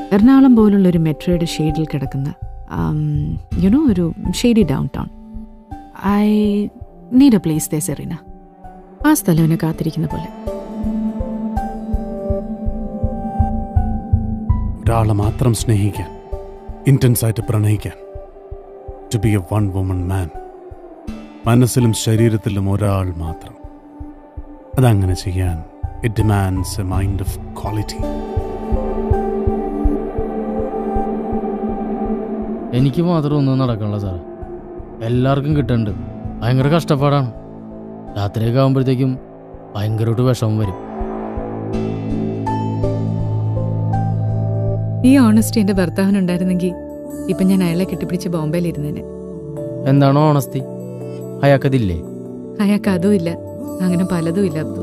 എറണാകുളം പോലുള്ള ഒരു മെട്രോയുടെ ഷെയ്ഡിൽ കിടക്കുന്ന യുനോ ഒരു shady down town I need a place ദേ സെറീന ആ സ്ഥലം എന്നെ കാത്തിരിക്കുന്ന പോലെ ഒരാളെ മാത്രം സ്നേഹിക്കാൻ ഇന്റൻസ് ആയിട്ട് പ്രണയിക്കാൻ to be a one woman man മനസ്സിലും ശരീരത്തിലും ഒരാൾ മാത്രം അതങ്ങനെ ചെയ്യാൻ it demands a mind of quality എനിക്ക് മാത്രം ഒന്നും നടക്കണില്ല സാർ എല്ലാവർക്കും കിട്ടുന്നുണ്ട് ഭയങ്കര കഷ്ടപ്പാടാണ് രാത്രിയൊക്കെ ആകുമ്പോഴത്തേക്കും ഭയങ്കരമായിട്ട് വിഷമം വരും ഈ ഓണസ്റ്റി എന്റെ ഭർത്താവിനുണ്ടായിരുന്നെങ്കിൽ ഇപ്പൊ ഞാൻ അയാളെ കെട്ടിപ്പിടിച്ച് ബോംബെയിൽ ഇരുന്നേനെ എന്താണോ ഓണസ്തി അയാൾക്കതില്ലേ അയാൾക്ക് അതും ഇല്ല അങ്ങനെ പലതും ഇല്ല അബ്ദു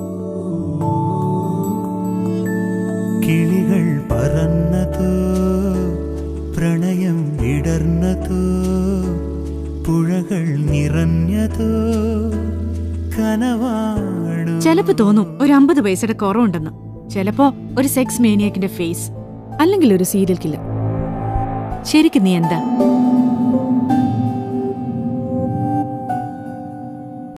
കിളികൾ പറന്നതോ പ്രണയം വിടർന്നതോ പുഴകൾ നിറഞ്ഞതോ കനവാണു ചിലപ്പോ തോന്നും ഒരു അമ്പത് പൈസയുടെ കുറവുണ്ടെന്ന് ചിലപ്പോ ഒരു സെക്സ് മേനിയാക്കിന്റെ ഫേസ് അല്ലെങ്കിൽ ഒരു സീരിയൽ കില്ലർ ശരിക്കും നീ എന്താ